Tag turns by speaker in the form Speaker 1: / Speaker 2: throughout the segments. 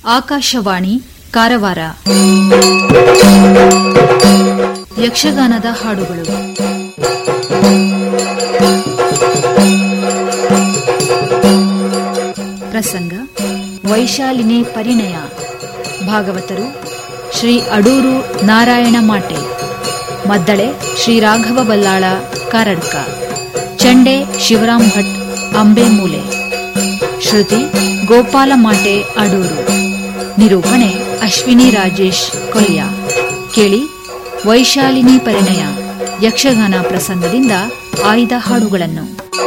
Speaker 1: ಆಕಾಶವಾಣಿ ಕಾರವಾರ ಯಕ್ಷಗಾನದ ಹಾಡುಗಳು ಪ್ರಸಂಗ ವೈಶಾಲಿನಿ ಪರಿಣಯ ಭಾಗವತರು ಶ್ರೀ ಅಡೂರು ನಾರಾಯಣ ಮಾಟೆ ಮದ್ದಳೆ ಶ್ರೀ ರಾಘವ ಬಲ್ಲಾಳ ಕಾರಡ್ಕ ಚಂಡೆ ಶಿವರಾಮ್ ಭಟ್ ಅಂಬೆಮೂಲೆ ಶ್ರುತಿ ಗೋಪಾಲ ಮಾಟೆ ಅಡೂರು ನಿರೂಪಣೆ ಅಶ್ವಿನಿ ರಾಜೇಶ್ ಕೊಲ್ಯ ಕೇಳಿ ವೈಶಾಲಿನಿ ಪರಿಣಯ ಯಕ್ಷಗಾನ ಪ್ರಸಂಗದಿಂದ ಆಯ್ದ ಹಾಡುಗಳನ್ನು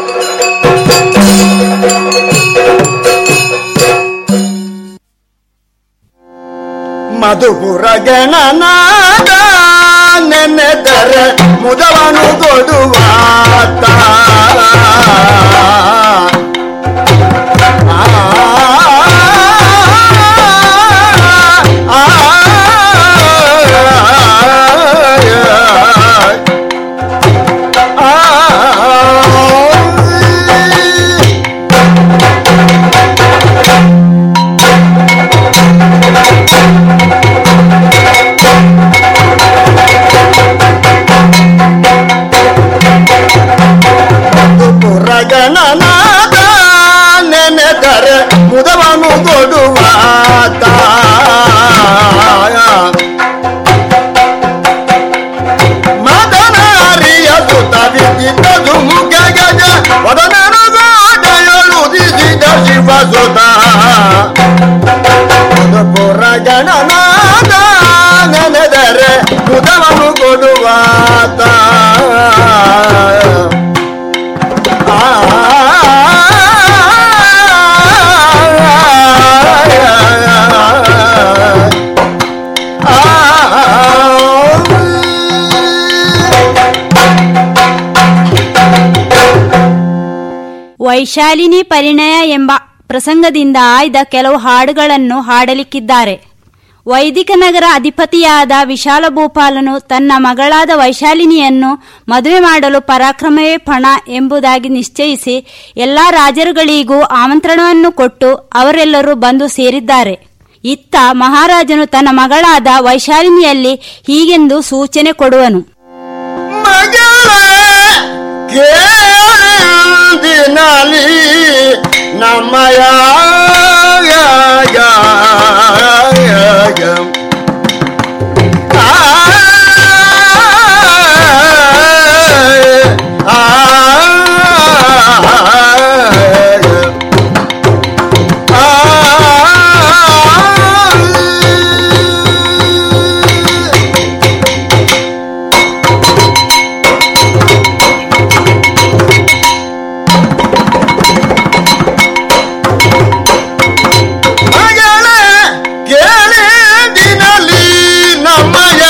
Speaker 2: ಮಧುಪುರ ಗಣನಾದ ನೆನೆದರೆ ಮುದವನು ಕೊಡುವಾತ ಆ, ಆ, ಆ, ಪುರಗಣನಾದ ನೆನೆದರೆ ಮುದವನು ಕೊಡುವಾತ ಮದನಾರಿಯ ಸುತ ವಿದ್ಯುತ್ತದು ಮುಖ ಗಜ ವದನನು ಗೋಡೆಯೊಳುದಿಸಿದ ಶಿವ ಸುತ ಪುರಗಣನಾದ ನೆನೆದರೆ ಮುದವನು ಕೊಡುವಾತ
Speaker 3: ವೈಶಾಲಿನಿ ಪರಿಣಯ ಎಂಬ ಪ್ರಸಂಗದಿಂದ ಆಯ್ದ ಕೆಲವು ಹಾಡುಗಳನ್ನು ಹಾಡಲಿಕ್ಕಿದ್ದಾರೆ ವೈದಿಕ ನಗರ ಅಧಿಪತಿಯಾದ ವಿಶಾಲ ಭೂಪಾಲನು ತನ್ನ ಮಗಳಾದ ವೈಶಾಲಿನಿಯನ್ನು ಮದುವೆ ಮಾಡಲು ಪರಾಕ್ರಮವೇ ಪಣ ಎಂಬುದಾಗಿ ನಿಶ್ಚಯಿಸಿ ಎಲ್ಲಾ ರಾಜರುಗಳಿಗೂ ಆಮಂತ್ರಣವನ್ನು ಕೊಟ್ಟು ಅವರೆಲ್ಲರೂ ಬಂದು ಸೇರಿದ್ದಾರೆ ಇತ್ತ ಮಹಾರಾಜನು ತನ್ನ ಮಗಳಾದ ವೈಶಾಲಿನಿಯಲ್ಲಿ ಹೀಗೆಂದು ಸೂಚನೆ ಕೊಡುವನು
Speaker 2: ಮಗಳ ಕೇಳಿನಲ್ಲಿ ನಮ್ಮಯ ಮಗಳ ಕೇಳಿದಿನಲ್ಲಿ ನಮ್ಮಯ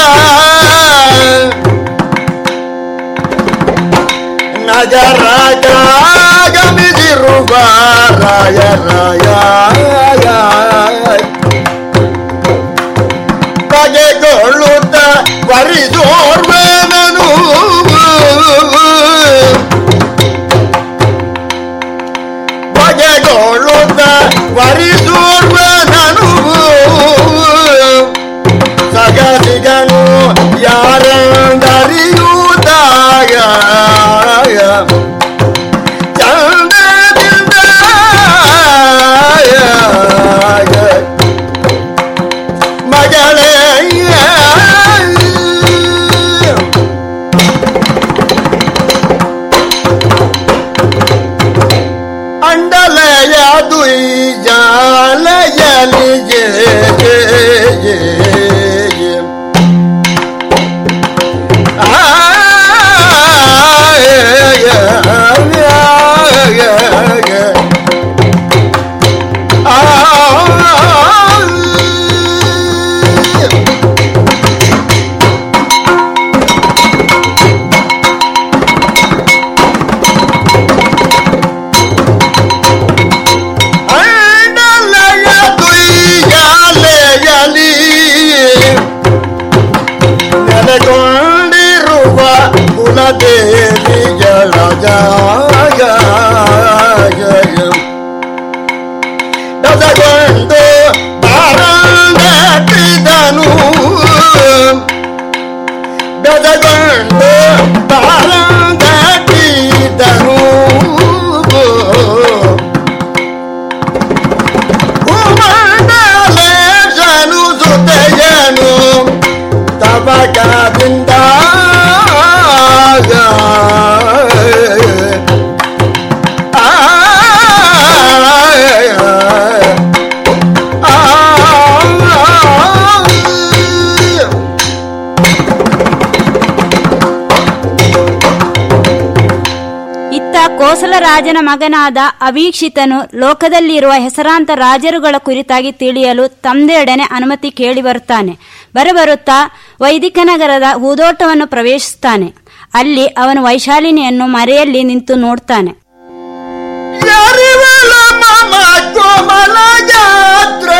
Speaker 2: ನಗರಗಮಿದಿರುವ ರಾಯ ರಾಯ ಬಗೆಗೊಳ್ಳುತ್ತ ವರಿದೋರ್ವೇನನು ಬಗೆಗೊಳ್ಳುತ್ತ ವರಿಸೂರ್ವನನು ಸಗಸಿಗನು ಯಾರಂದರಿಯೂತಾಗ ಚಂದದಿಂದ ಮಗಳೇ ಅಂಡಲಯ ದುಯ್ಯಾಲಯಲಿ ಜೇ ಜೇ ಜೇ ಆ ಅಂಡಲಯ ದುಯ್ಯಾಲಯಲಿ ನೆಲೆಗೊಂಡಿರುವ ಕುಲದೇವಿಗಳ ಜಾಗ ದಸಗೊಂಡು ಬೆದಗೊಂಡು ಬಾಳಂಗಟ್ಟಿದನು ಉಮಂಡಲೇಶನು ಸುತೆಯನು ತಬಕದಿಂದ
Speaker 3: ಇತ್ತ ಕೋಸಲ ರಾಜನ ಮಗನಾದ ಅವೀಕ್ಷಿತನು ಲೋಕದಲ್ಲಿರುವ ಹೆಸರಾಂತ ರಾಜರುಗಳ ಕುರಿತಾಗಿ ತಿಳಿಯಲು ತಂದೆಯೊಡನೆ ಅನುಮತಿ ಕೇಳಿ ಬರುತ್ತಾನೆ ಬರಬರುತ್ತಾ ವೈದಿಕ ನಗರದ ಹೂದೋಟವನ್ನು ಪ್ರವೇಶಿಸುತ್ತಾನೆ ಅಲ್ಲಿ ಅವನು ವೈಶಾಲಿನಿಯನ್ನು ಮರೆಯಲ್ಲಿ ನಿಂತು ನೋಡ್ತಾನೆ
Speaker 2: ಯಾರಿವಳ ಮಮ ಕೋಮಲ ಯಾತ್ರೆ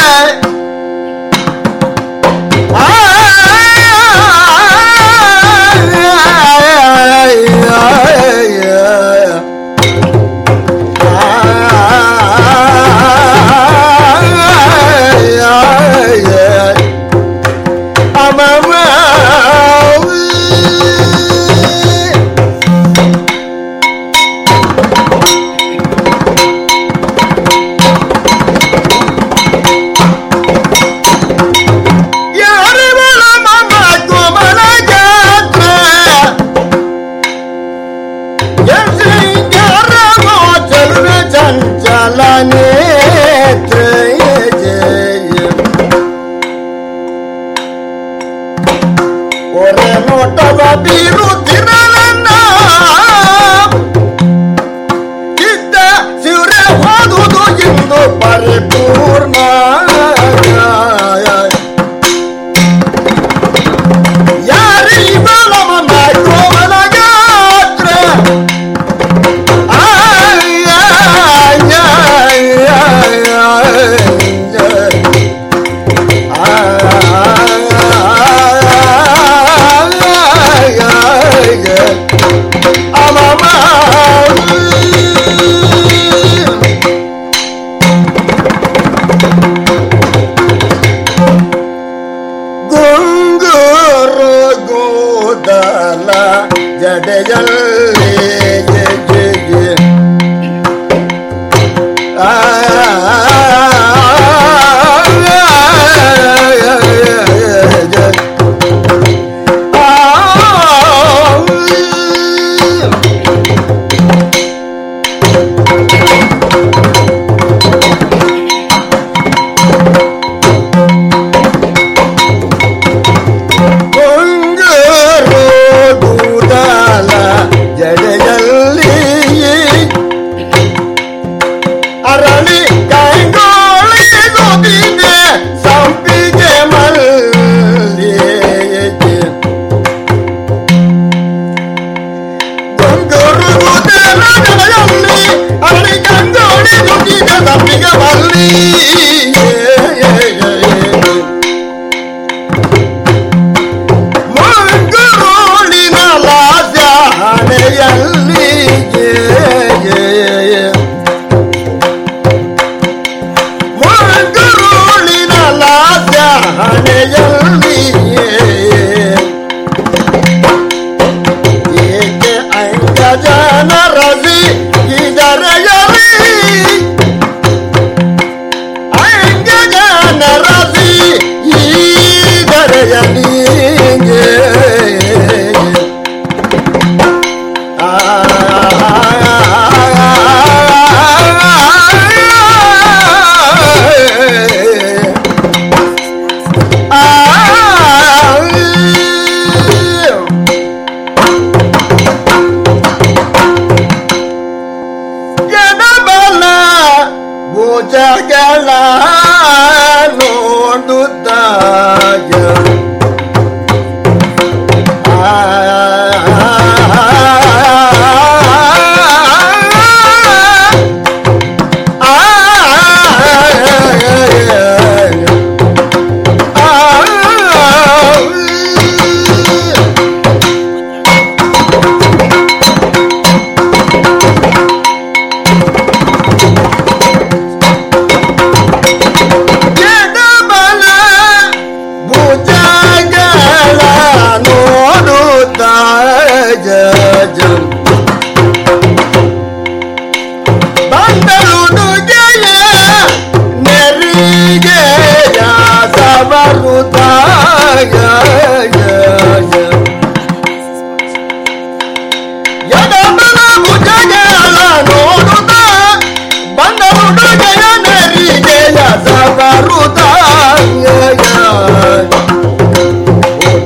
Speaker 2: ಅಮಮ ಯಾರಿವಳ ಮಮ ಕೋಮಲ ಜಾತ್ರೆ ಯಶಂಕರವೋ ಚಲುವ ಚಂಚಲ ನೇತ್ರ ಒರೆ ನೋಟವ ಬೀರುತ್ತಿರಲನ್ನ ಚಿತ್ತ ಶಿವರ ಹೋದುದು ಇಂದು ಪರಿಪೂರ್ಣ ಯಾರಿವಳ ಮನ ಕೋಮಲ ಗಾತ್ರ ಆಯ, ಆಯ, ಆಯ, ಆಯ, ಆಯ, ಅಮಮ. ಗುಂಗೂರು ಗೋದಲ ಜಡೆಯಲ್ಲಿ ಜೆಜೆಗೆ. ಆ, ಆ, ಗುಂಗೂರು ಗೂದಲ ಜಡೆಯಲ್ಲಿ ಅರಳಿ ಕೈಗೋಳಿ ನುಡಿದೆ ಸಂಪಿಗೆ ಮಲ್ಲಿಗೆ ಗುಂಗೂರು ಗೂದಲ ಜಡೆಯಲ್ಲಿ ಅರಳಿ ಕೈಗೋಳಿ ನುಡಿದೆ ಸಂಪಿಗೆ ಮಲ್ಲಿಗೆ ಮಂಗಳೂರಿನ ಲಾಜಾನೆಯಲ್ಲಿ ಮಂಗಳೂರಿನ ಲಾಜಾನೆಯಲ್ಲಿ ಏಕೆ ಅಂಗಜನ ರವಿ ಇದರೆಯಲಿ ಅಂಗಜನ ರವಿ ಇದರೆಯಲಿ ಜನಬಲ ಭುಜಗಳ ನೋಡುತ್ತಾಯ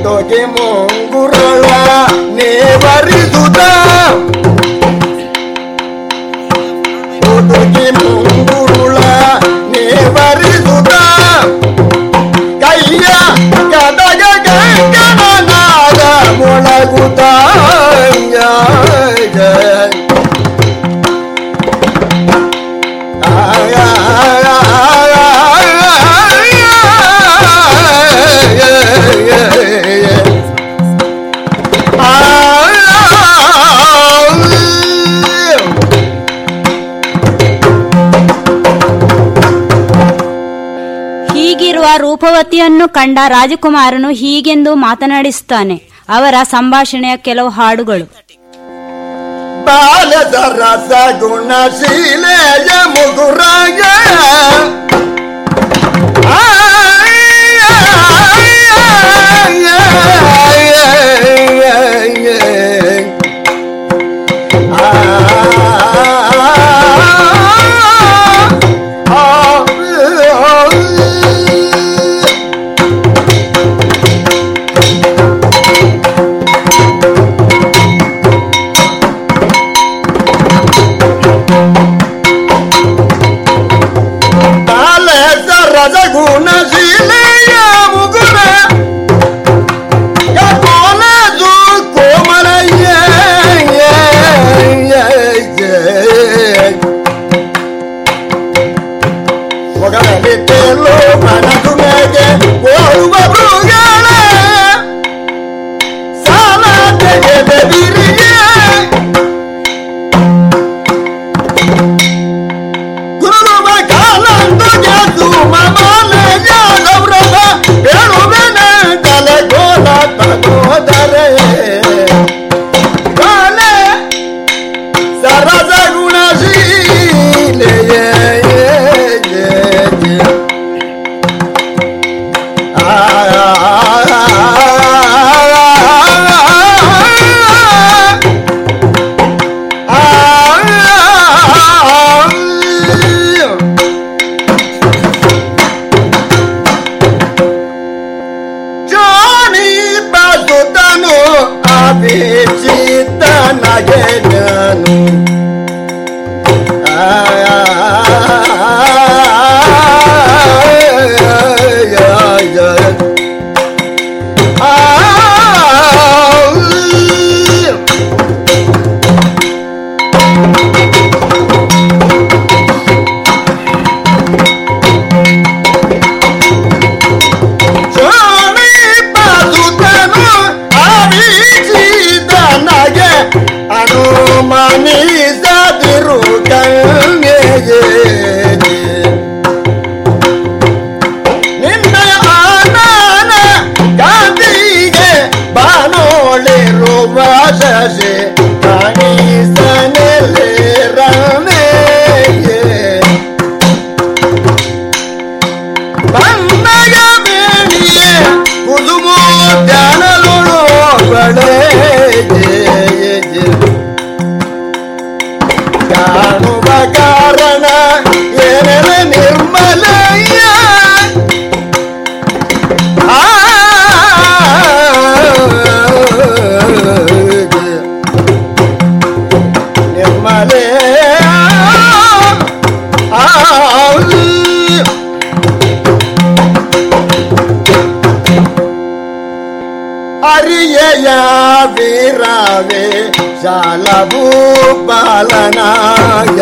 Speaker 2: ಹುಡುಗಿ ಮುಂಗುರುಳ ನೇವರಿದುದ ಹುಡುಗಿ ಮುಂಗುರುಳ ನೇವರಿದುದ ಕೈಯ ಗದಗ ಗಂಗನಾದ ಮೊಳಗುತ್ತ
Speaker 3: ಹೀಗಿರುವ ರೂಪವತಿಯನ್ನು ಕಂಡ ರಾಜಕುಮಾರನು ಹೀಗೆಂದು ಮಾತನಾಡಿಸುತ್ತಾನೆ ಅವರ ಸಂಭಾಷಣೆಯ ಕೆಲವು ಹಾಡುಗಳು
Speaker 2: ಬಾಲದ ರಸ ಗುಣಶೀಲೆಯ ಮುಗುರಾಗ ಬಾಲದ ರಸ ಗುಣಶೀಲೆಯ ಮುಗುರ ಕೋಲದು ಕೋಮಲಯ್ಯ ಒಗಲಲ್ಲಿ ತೇಲು ಮನದು ಮೇಗೆ ಓಡುವ ಮೃಗಗಳ ಸಾಲ ತೆಗೆದ ಬಿರಿಗೆ ಗುರುಮ ಕಾಲಂದು ಗೆದ್ದು ಮಮಲೆಯ ಗೌರವ ಹೇಳುವೆನ ತಲೆ ಗೋಲ ತಗೋದರೆ ಕಾಲೆ ಸರಸ ಗುಣಶೀಲೆಯೇ ಜಾನಿ ಬಸುತನು ಅಭಿಚಿತನಗೆ ನಾನು ಜಾನಿ ಬಸುತನು ಅಭಿಚಿತನಗೆ ಅನುಮಾನಿಸದಿರು ಕಣ್ಣಿಗೆ ನಿನ್ನಯ ಆನನ ಗಾಂಧಿಗೆ ಬಾನೋಳಿರುವ ಶಶಿ ಕಾಣಿಸನೆಲೆ ರಮೇಗೆ ಬಣ್ಣಯ ಬೇಣಿಯೇ ಕುದುಮೋ ಧ್ಯಾನಲುಳು ಬಳೆ ಕಾಣುವ ಕಾರಣ ಏನೆಲ್ಲ ನಿರ್ಮಲಯ್ಯ ಆ ನಿರ್ಮಲೇ ಆ ಅರಿಯಯ ವೀರವೇ ಶಾಲಭೂ ಬಾಲನಾಯ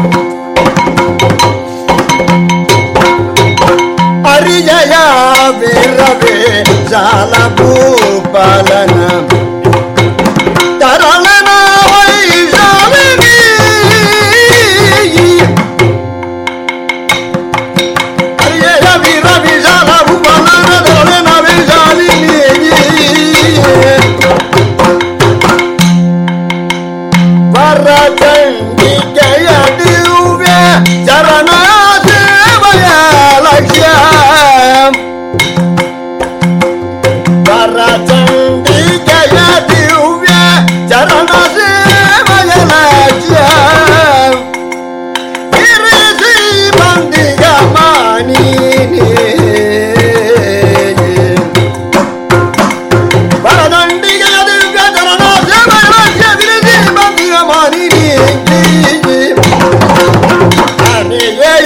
Speaker 2: ಅರಿಜಯ ವರಚಂಡಿಕೆಯ ದಿವ್ಯ ಚರಣ ಸೇವಯ ಲಕ್ಷ್ಯ ವರಚಂಡಿಕೆಯ ದಿವ್ಯ ಚರಣ ಸೇವಯ ಲಕ್ಷ್ಯ ಇರಿಸಿ ಬಂದಿಗ ಮಾನೀನೇ ವರದಂಡಿಗೆ ದಿವ್ಯ ಚರಣ ಸೇವಯ ವಿರದಿ ಬಂದಿಗ ಮಾನೀನೇ ಅನಿಯಯ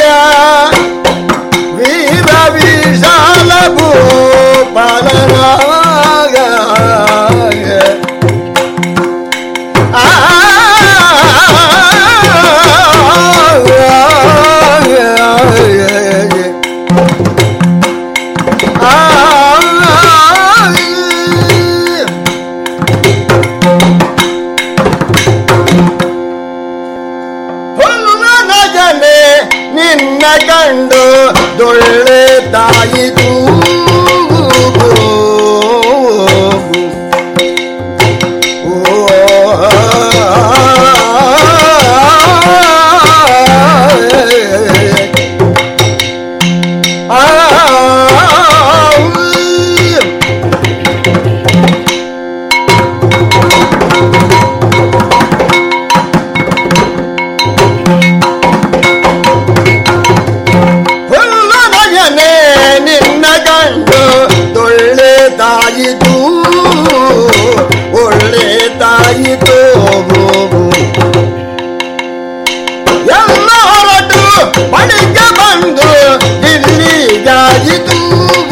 Speaker 2: ವೀರ ವಿಶಾಲ ಭೂಪಾಲನಾಗ ನಗನೆ ನಿನ್ನ ಕಂಡು ದೊಳ್ಳೆ ತಾಯಿತು ನಯನೆ ನಿನ್ನ ಕಂಡು ದೊಳ್ಳೆ ತಾಯಿತು ಒಳ್ಳೆ ತಾಯಿತು ಎಲ್ಲ ಹೊರಟು ಬಳಿಕ ಬಂದು ಇಲ್ಲಿಗಾಯಿತು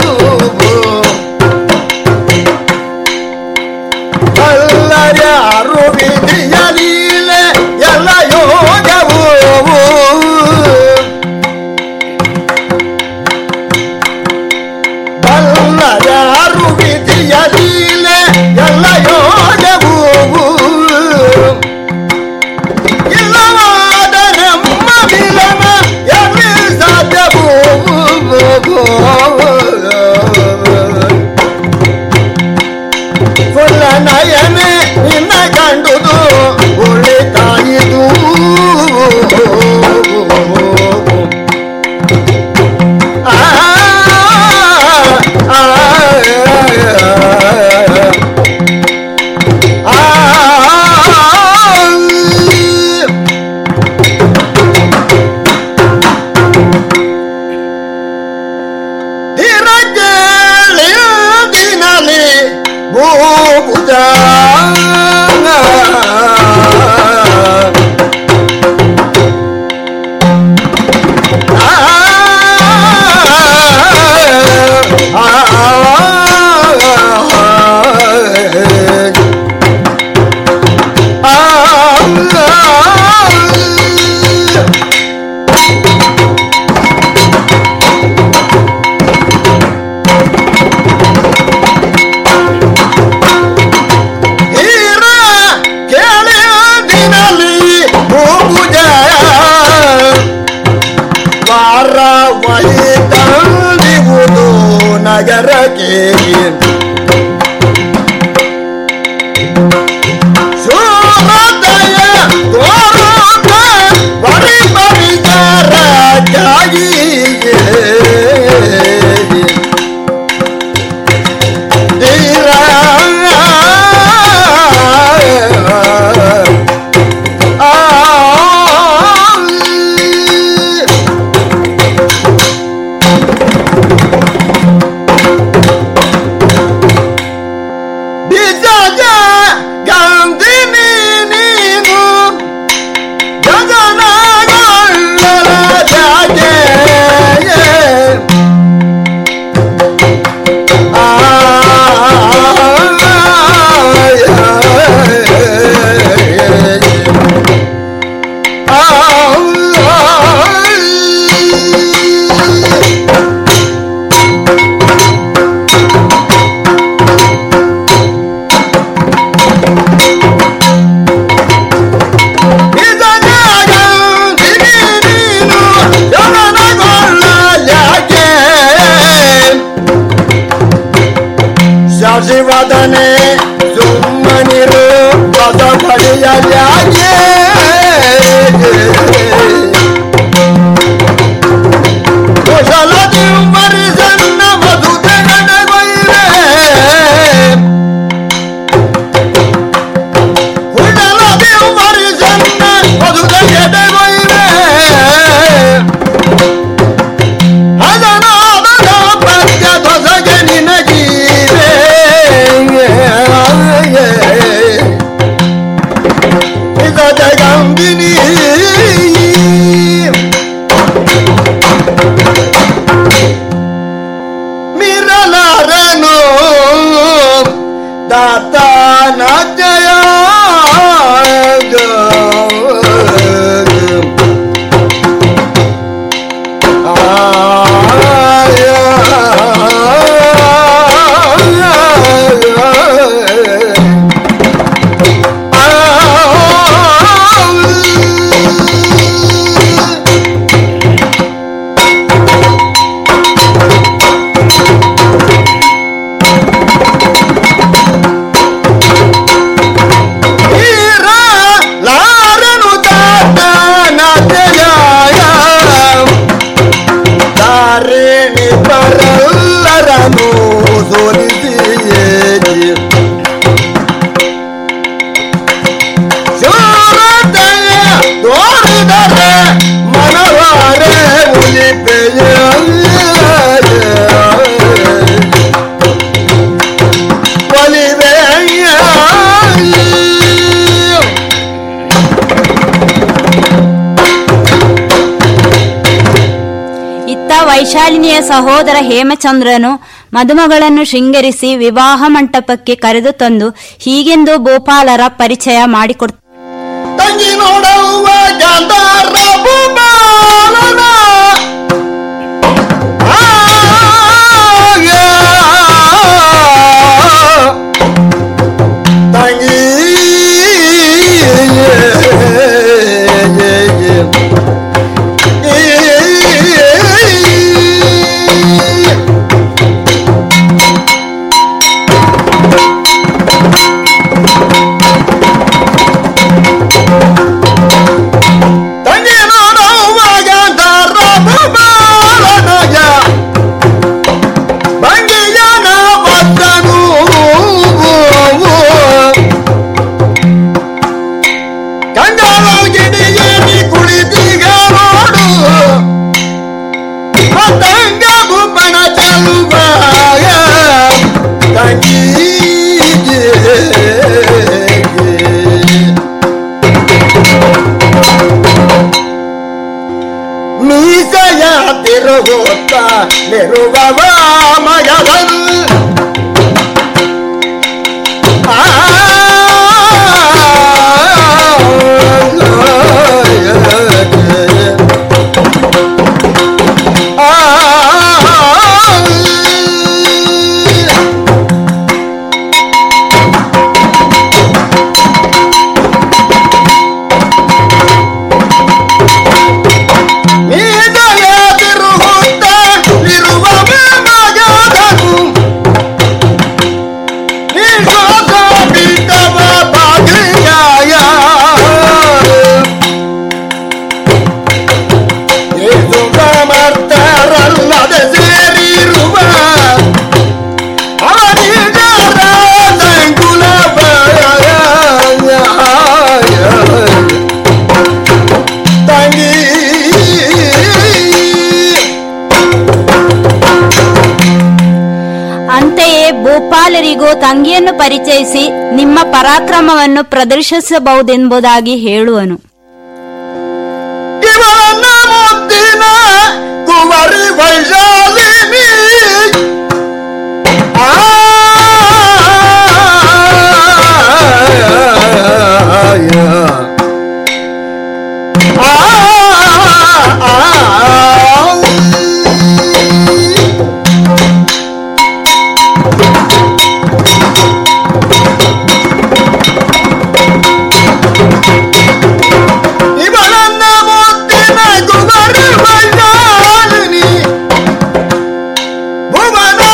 Speaker 2: ಎಲ್ಲರ್ಯಾರು ವಿಧಿಯಲೀಲೆ ಎಲ್ಲ ಯೋಗವು ಬಲ್ಲಯಾರು ವಿಧಿಯಲೀಲೆ ಎಲ್ಲ ಯೋಗವು ಇಲ್ಲವಾದ ನಮ್ಮ ಮಿಲನ ಎಲ್ಲಿ ಸಾಧ್ಯವು ಫುಲ್ಲ ನಯನೆ ನಿನ್ನ ಕಂಡುದು ಉಳಿತಾಯಿದು ಆ ಆ ಆ ದಿನಲಿ ಭೂಭುಜ ಹೀರ ಕೇಳಿ ದಿನಲಿ ಭೂಭುಜ ವಾರ ತಂದಿರುವುದು ನಗರಕ್ಕೆ ಸೂರದಯ ತೋರುತ್ತ ಬರಿ ಬರಿಗಾರ ಧೀರ ಬಿಜಾಜ ಗಾಂಧಿನಿ ನೀನು ಗಗನಗೊಳ್ಳಲ ಜಾಗೆ ಶಿವದನೆ ಸುಮ್ಮನಿರು ಪದ ಪಡೆಯ ಯಾಕೆ ಜಗಂಬಿನಿ ಮಿರಲಾರನು ದಾತಾನ ಜಯ ಲಾರನು ದಾತಾನ ಜಯ ತಾರೇಣಿ ಪರಲ್ಲರನು ಸೋಲಿಸಿಯೇ ಶೂರತೆಯ ತೋರಿದರೆ ಮನವಾರೆ ಉಲಿಪೆಯ ಒಲಿವೆಯ
Speaker 3: ಇತ್ತ ವೈಶಾಲಿನಿಯ ಸಹೋದರ ಹೇಮಚಂದ್ರನು ಮದುಮಗಳನ್ನು ಶೃಂಗರಿಸಿ ವಿವಾಹ ಮಂಟಪಕ್ಕೆ ಕರೆದು ತಂದು ಹೀಗೆಂದು ಭೂಪಾಲರ ಪರಿಚಯ ಮಾಡಿಕೊಡ್ತ
Speaker 2: ತಂಗಿ ನೋಡುವ ಗಾಂಧಾರ ಭೂಪಾಲನ. ಆಗ ತಂಗಿ ತಂಗಿ ನೋಡುವ ಗಾಂಧಾರ ಭೂಪಾಲನಯ ಭಂಗಿಯನ ಬದ್ದನು ಕಂಗಾಲ ಗಿಡಿಯೇರಿ ಕುಳಿತೀಗ ನೋಡು ಮತ್ತಂಗ ಗುಬ್ಬನ ಚೆಲುವಾಯ ತಂಗಿಗೆ ಮೀಸೆಯ ತಿರುಗುತ್ತ ನಿರುಗವ ಮಗದನು ಆ ಮೀಸೆಯ ತಿರುಗುತ್ತ ನಿರುವ ಮಗದನು ಸಮರ್ಥರಲ್ಲದೆ ಸೇರಿರುವ ಅವನಿಗರ ಸಂಕುಲ ತಂಗಿ
Speaker 3: ಅಂತೆಯೇ ಭೂಪಾಲರಿಗೂ ತಂಗಿಯನ್ನು ಪರಿಚಯಿಸಿ ನಿಮ್ಮ ಪರಾಕ್ರಮವನ್ನು ಪ್ರದರ್ಶಿಸಬಹುದೆಂಬುದಾಗಿ ಹೇಳುವನು
Speaker 2: ಇವನ ಮುದ್ದಿನ ಕುವರಿ ವೈಶಾಲಿನಿ ಆ ಇವನನ್ನ ಮುದ್ದಿನ ಕುವರಿ ವೈಶಾಲಿನಿ ಭುವನ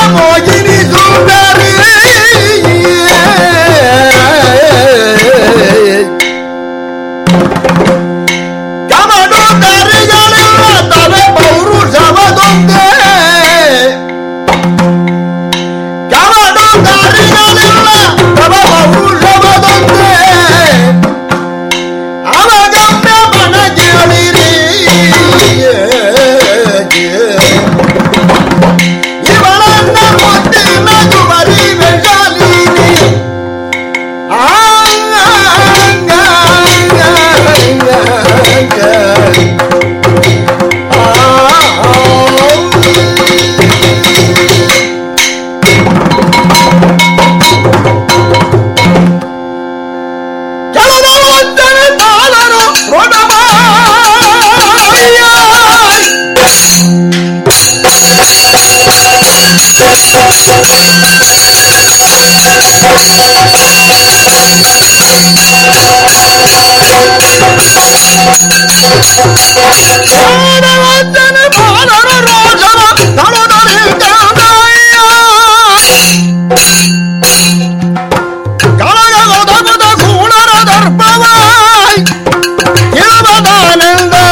Speaker 2: ವಂದನೆ ಬಾಲರ ರೋಷನ ತಳದೊರೆಗಾದಯ್ಯ. ಕಳಗಲೊದಗುದ ಕೂಳರ ದರ್ಪವಾಯ್ ಇರುವದಾನಂದ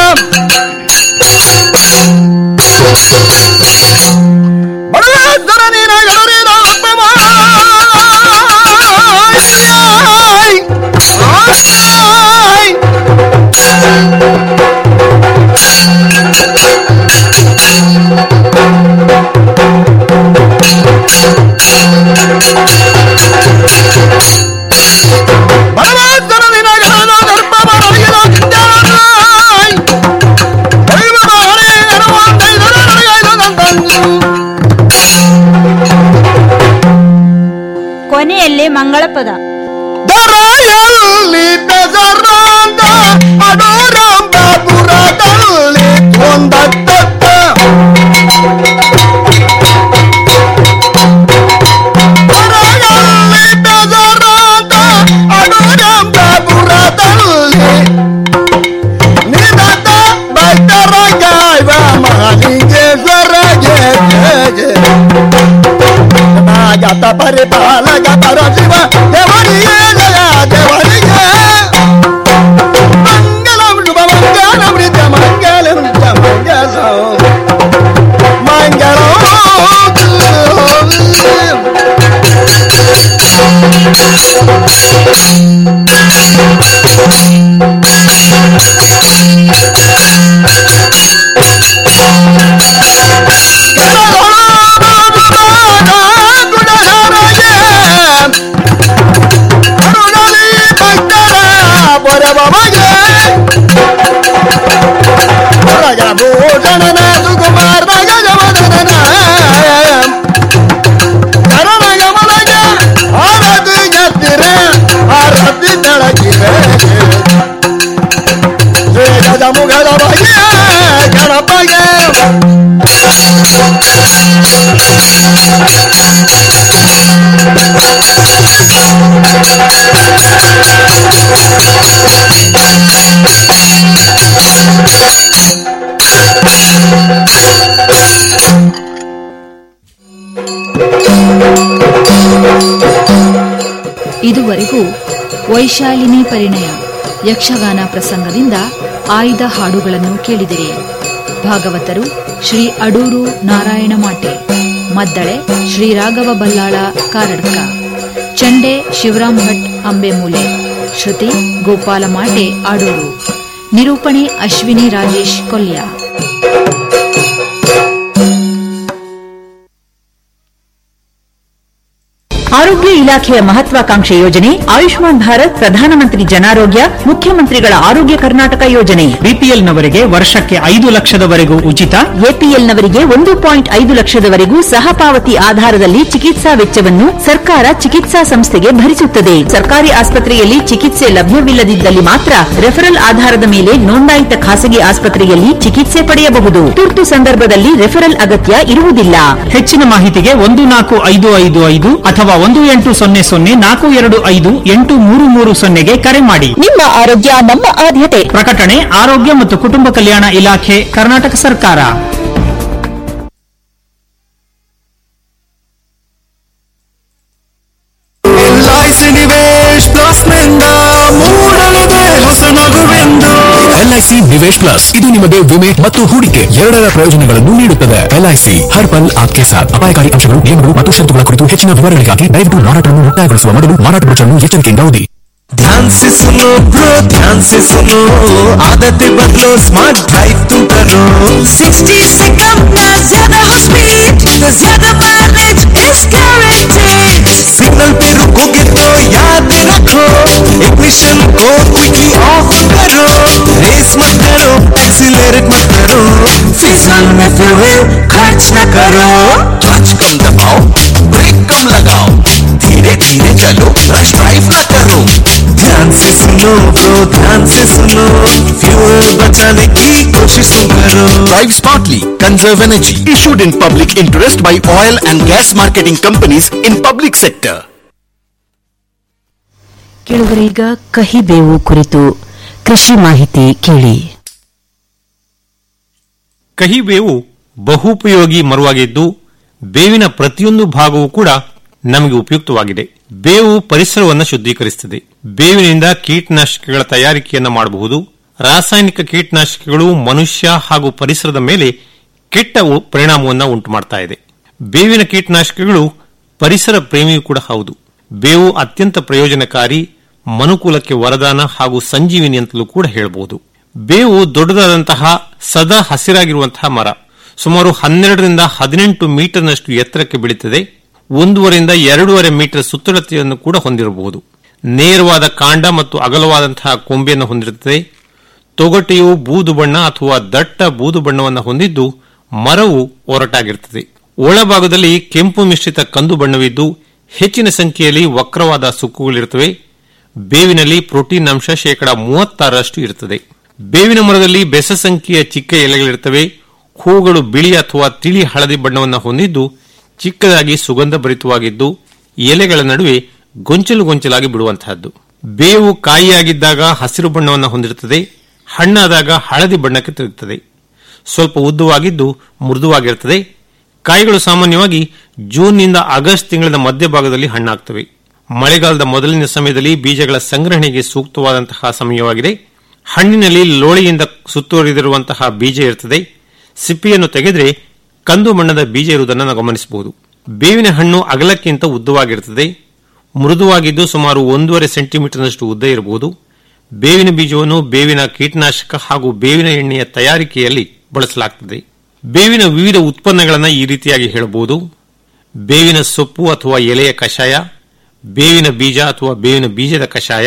Speaker 2: ಬಡವೇಶ್ವರ ನಿನಗರಿದ ಅಪ್ಪವಾಯ್ ಆಯ್ ಭಗವಂತನ ನಿನಗರದ ದರ್ಪವರಗಿದ ವಿದ್ಯಾನಾಯ್. ದೈವದ ಹಣೆ ನೆರವಂತೈದರ ನಡೆಗೈದಂತಂದು.
Speaker 3: ಕೊನೆಯಲ್ಲಿ ಮಂಗಳ ಪದ
Speaker 2: ದರೆಯಲ್ಲಿ ಬೆಸರಾದ ಅಡೂರಂಬಪುರದಲ್ಲಿ ಒಂದತ್ತ ದರೆಯಲ್ಲಿ ಬೆಸರಾದ ಅಡೂರಂಬಪುರದಲ್ಲಿ ನಿದತ ಭಕ್ತರ ಗಾಯವ ಮಾಲಿಂಗೇಶ್ವರಗೆ ನಾಗತ ಪರಿಪಾಲಕ ಪರಶಿವ ದೇವರಿಗೆ ಜಯ ದೇವರಿಗೆ ಮಂಗಲಂ ಶುಭ ಮಂಗಲಂ ನಿತ್ಯ ಮಂಗಲಂ ನಿತ್ಯ ಮಂಗಲ ಮಂಗಲ ಭೂಷಣನ ಸುಕುಮಾರ ಗಜವದನ ಶರಣಗಮನಗ ಆರತಿ ಎತ್ತಿರೆ ಆರತಿ ಬೆಳಗಿರೆ ಶ್ರೀ ಗಜಮುಖದ ಬಗ್ಗೆ ಗಣಪಗೆ
Speaker 1: ಇದುವರೆಗೂ ವೈಶಾಲಿನಿ ಪರಿಣಯ ಯಕ್ಷಗಾನ ಪ್ರಸಂಗದಿಂದ ಆಯ್ದ ಹಾಡುಗಳನ್ನು ಕೇಳಿದಿರಿ ಭಾಗವತರು ಶ್ರೀ ಅಡೂರು ನಾರಾಯಣ ಮಾಟೆ ಮದ್ದಳೆ ಶ್ರೀ ರಾಘವ ಬಲ್ಲಾಳ ಕಾರಡ್ಕ ಚಂಡೆ ಶಿವರಾಮ್ ಭಟ್ ಅಂಬೆಮೂಲೆ ಶ್ರುತಿ ಗೋಪಾಲ ಮಾಟೆ ಆಡೂರು ನಿರೂಪಣೆ ಅಶ್ವಿನಿ ರಾಜೇಶ್ ಕೊಲ್ಯ
Speaker 4: ಆರೋಗ್ಯ ಇಲಾಖೆಯ ಮಹತ್ವಾಕಾಂಕ್ಷೆ ಯೋಜನೆ ಆಯುಷ್ಮಾನ್ ಭಾರತ್ ಪ್ರಧಾನಮಂತ್ರಿ ಜನಾರೋಗ್ಯ ಮುಖ್ಯಮಂತ್ರಿಗಳ ಆರೋಗ್ಯ ಕರ್ನಾಟಕ ಯೋಜನೆ
Speaker 5: ಬಿಪಿಎಲ್ನವರಿಗೆ ವರ್ಷಕ್ಕೆ ಐದು ಲಕ್ಷದವರೆಗೂ ಉಚಿತ
Speaker 4: ಎಪಿಎಲ್ನವರಿಗೆ ಒಂದು ಪಾಯಿಂಟ್ ಐದು ಲಕ್ಷದವರೆಗೂ ಸಹಪಾವತಿ ಆಧಾರದಲ್ಲಿ ಚಿಕಿತ್ಸಾ ವೆಚ್ಚವನ್ನು ಸರ್ಕಾರ ಚಿಕಿತ್ಸಾ ಸಂಸ್ಥೆಗೆ ಭರಿಸುತ್ತದೆ ಸರ್ಕಾರಿ ಆಸ್ಪತ್ರೆಯಲ್ಲಿ ಚಿಕಿತ್ಸೆ ಲಭ್ಯವಿಲ್ಲದಿದ್ದಲ್ಲಿ ಮಾತ್ರ ರೆಫರಲ್ ಆಧಾರದ ಮೇಲೆ ನೋಂದಾಯಿತ ಖಾಸಗಿ ಆಸ್ಪತ್ರೆಯಲ್ಲಿ ಚಿಕಿತ್ಸೆ ಪಡೆಯಬಹುದು ತುರ್ತು ಸಂದರ್ಭದಲ್ಲಿ ರೆಫರಲ್ ಅಗತ್ಯ ಇರುವುದಿಲ್ಲ
Speaker 5: ಹೆಚ್ಚಿನ ಮಾಹಿತಿಗೆ ಒಂದು ನಾಲ್ಕು ಐದು ಐದು ಐದು ಅಥವಾ ಒಂದು ಎಂಟು ಸೊನ್ನೆ ಸೊನ್ನೆ ನಾಲ್ಕು ಎರಡು ಐದು ಎಂಟು ಮೂರು ಮೂರು ಸೊನ್ನೆಗೆ ಕರೆ ಮಾಡಿ
Speaker 4: ನಿಮ್ಮ ಆರೋಗ್ಯ ನಮ್ಮ ಆದ್ಯತೆ
Speaker 5: ಪ್ರಕಟಣೆ ಆರೋಗ್ಯ ಮತ್ತು ಕುಟುಂಬ ಕಲ್ಯಾಣ ಇಲಾಖೆ ಕರ್ನಾಟಕ ಸರ್ಕಾರ
Speaker 2: ಎಲ್ಐಸಿ ನಿವೇಶ್ ಪ್ಲಸ್ ನಿಂದ ಮೂಡಲಿದೆ ಹೊಸ ನಗುವೆಂದು
Speaker 6: ಎಲ್ಐಸಿ ನಿವೇಶ್ ಪ್ಲಸ್ ಇದು ನಿಮಗೆ ವಿಮೆ ಮತ್ತು ಹೂಡಿಕೆ ಎರಡರ ಪ್ರಯೋಜನಗಳನ್ನು ನೀಡುತ್ತದೆ ಎಲ್ಐಸಿ ಹರ್ ಪಲ್ ಆಪ್ಕೆ ಸಾಥ್ ಅಪಾಯಕಾರಿ ಅಂಶಗಳು ನಿಯಮಗಳು ಮತ್ತು ಷರತ್ತುಗಳ ಕುರಿತು ಹೆಚ್ಚಿನ ವಿವರಗಳಿಗಾಗಿ ದಯವಿಟ್ಟು ಮಾರಾಟವನ್ನು ಮುಕ್ತಾಯಗೊಳಿಸುವ ಮೊದಲು ಮಾರಾಟ ಬ್ರೋಚರ್ನ್ನು ಎಚ್ಚರಿಕೆಯಿಂದ ಓದಿ
Speaker 7: ध्यान से सुनो ब्रो ध्यान से सुनो आदतें बदलो स्मार्ट ड्राइव तुम करो 60 से कम ना ज्यादा हो स्पीड तो ज्यादा माइलेज इज गारंटेड सिग्नल पे रुकोगे तो याद रखो इग्निशन को क्विकली ऑफ करो रेस मत करो एक्सीलरेट मत करो फिसल में फ्यूल खर्च न करो क्लच कम दबाओ ब्रेक कम लगाओ धीरे धीरे चलो रश ड्राइव न करो ध्यान से सुनो ब्रो ध्यान से सुनो फ्यूल बचाने की कोशिश तुम करो
Speaker 6: Drive smartly, conserve energy. Issued in public interest by oil and gas marketing companies in public sector.
Speaker 4: ಕೇಳುವರೀಗ ಕಹಿ ಬೇವು ಕುರಿತು ಕೃಷಿ ಮಾಹಿತಿ ಕೇಳಿ
Speaker 8: ಕಹಿಬೇವು ಬಹುಪಯೋಗಿ ಮರವಾಗಿದ್ದು ಬೇವಿನ ಪ್ರತಿಯೊಂದು ಭಾಗವೂ ಕೂಡ ನಮಗೆ ಉಪಯುಕ್ತವಾಗಿದೆ ಬೇವು ಪರಿಸರವನ್ನು ಶುದ್ಧೀಕರಿಸುತ್ತದೆ ಬೇವಿನಿಂದ ಕೀಟನಾಶಕಗಳ ತಯಾರಿಕೆಯನ್ನು ಮಾಡಬಹುದು ರಾಸಾಯನಿಕ ಕೀಟನಾಶಕಗಳು ಮನುಷ್ಯ ಹಾಗೂ ಪರಿಸರದ ಮೇಲೆ ಕೆಟ್ಟ ಉ- ಪರಿಣಾಮವನ್ನು ಉಂಟು ಮಾಡ್ತಾ ಇದೆ ಬೇವಿನ ಕೀಟನಾಶಕಗಳು ಪರಿಸರ ಪ್ರೇಮಿಯೂ ಕೂಡ ಹೌದು ಬೇವು ಅತ್ಯಂತ ಪ್ರಯೋಜನಕಾರಿ ಮನುಕುಲಕ್ಕೆ ವರದಾನ ಹಾಗೂ ಸಂಜೀವಿನಿ ಅಂತಲೂ ಕೂಡ ಹೇಳಬಹುದು ಬೇವು ದೊಡ್ಡದಾದಂತಹ ಸದಾ ಹಸಿರಾಗಿರುವಂತಹ ಮರ ಸುಮಾರು ಹನ್ನೆರಡರಿಂದ ಹದಿನೆಂಟು ಮೀಟರ್ನಷ್ಟು ಎತ್ತರಕ್ಕೆ ಬೆಳೀತದೆ ಒಂದೂವರೆಯಿಂದ ಎರಡೂವರೆ ಮೀಟರ್ ಸುತ್ತಳತೆಯನ್ನು ಕೂಡ ಹೊಂದಿರಬಹುದು ನೇರವಾದ ಕಾಂಡ ಮತ್ತು ಅಗಲವಾದಂತಹ ಕೊಂಬೆಯನ್ನು ಹೊಂದಿರುತ್ತದೆ ತೊಗಟೆಯು ಬೂದು ಬಣ್ಣ ಅಥವಾ ದಟ್ಟ ಬೂದು ಬಣ್ಣವನ್ನು ಹೊಂದಿದ್ದು ಮರವು ಒರಟಾಗಿರುತ್ತದೆ ಒಳಭಾಗದಲ್ಲಿ ಕೆಂಪು ಮಿಶ್ರಿತ ಕಂದು ಬಣ್ಣವಿದ್ದು ಹೆಚ್ಚಿನ ಸಂಖ್ಯೆಯಲ್ಲಿ ವಕ್ರವಾದ ಸುಕ್ಕುಗಳಿರುತ್ತವೆ ಬೇವಿನಲ್ಲಿ ಪ್ರೋಟೀನ್ ಅಂಶ ಶೇಕಡ ಮೂವತ್ತಾರರಷ್ಟು ಇರುತ್ತದೆ ಬೇವಿನ ಮರದಲ್ಲಿ ಬೆಸ ಸಂಖ್ಯೆಯ ಚಿಕ್ಕ ಎಲೆಗಳಿರುತ್ತವೆ ಹೂಗಳು ಬಿಳಿ ಅಥವಾ ತಿಳಿ ಹಳದಿ ಬಣ್ಣವನ್ನು ಹೊಂದಿದ್ದು ಚಿಕ್ಕದಾಗಿ ಸುಗಂಧ ಭರಿತವಾಗಿದ್ದು ಎಲೆಗಳ ನಡುವೆ ಗೊಂಚಲು ಗೊಂಚಲಾಗಿ ಬಿಡುವಂತಹದ್ದು ಬೇವು ಕಾಯಿಯಾಗಿದ್ದಾಗ ಹಸಿರು ಬಣ್ಣವನ್ನು ಹೊಂದಿರುತ್ತದೆ ಹಣ್ಣಾದಾಗ ಹಳದಿ ಬಣ್ಣಕ್ಕೆ ತಿರುಗುತ್ತದೆ ಸ್ವಲ್ಪ ಉದ್ದವಾಗಿದ್ದು ಮೃದುವಾಗಿರುತ್ತದೆ ಕಾಯಿಗಳು ಸಾಮಾನ್ಯವಾಗಿ ಜೂನ್ನಿಂದ ಆಗಸ್ಟ್ ತಿಂಗಳ ಮಧ್ಯಭಾಗದಲ್ಲಿ ಹಣ್ಣಾಗ್ತವೆ ಮಳೆಗಾಲದ ಮೊದಲಿನ ಸಮಯದಲ್ಲಿ ಬೀಜಗಳ ಸಂಗ್ರಹಣೆಗೆ ಸೂಕ್ತವಾದಂತಹ ಸಮಯವಾಗಿದೆ ಹಣ್ಣಿನಲ್ಲಿ ಲೋಳೆಯಿಂದ ಸುತ್ತುವರಿದಿರುವಂತಹ ಬೀಜ ಇರುತ್ತದೆ ಸಿಪ್ಪಿಯನ್ನು ತೆಗೆದರೆ ಕಂದು ಬಣ್ಣದ ಬೀಜ ಇರುವುದನ್ನು ನಾವು ಗಮನಿಸಬಹುದು ಬೇವಿನ ಹಣ್ಣು ಅಗಲಕ್ಕಿಂತ ಉದ್ದವಾಗಿರುತ್ತದೆ ಮೃದುವಾಗಿದ್ದು ಸುಮಾರು ಒಂದೂವರೆ ಸೆಂಟಿಮೀಟರ್ನಷ್ಟು ಉದ್ದ ಇರಬಹುದು ಬೇವಿನ ಬೀಜವನ್ನು ಬೇವಿನ ಕೀಟನಾಶಕ ಹಾಗೂ ಬೇವಿನ ಎಣ್ಣೆಯ ತಯಾರಿಕೆಯಲ್ಲಿ ಬಳಸಲಾಗುತ್ತದೆ ಬೇವಿನ ವಿವಿಧ ಉತ್ಪನ್ನಗಳನ್ನು ಈ ರೀತಿಯಾಗಿ ಹೇಳಬಹುದು ಬೇವಿನ ಸೊಪ್ಪು ಅಥವಾ ಎಲೆಯ ಕಷಾಯ ಬೇವಿನ ಬೀಜ ಅಥವಾ ಬೇವಿನ ಬೀಜದ ಕಷಾಯ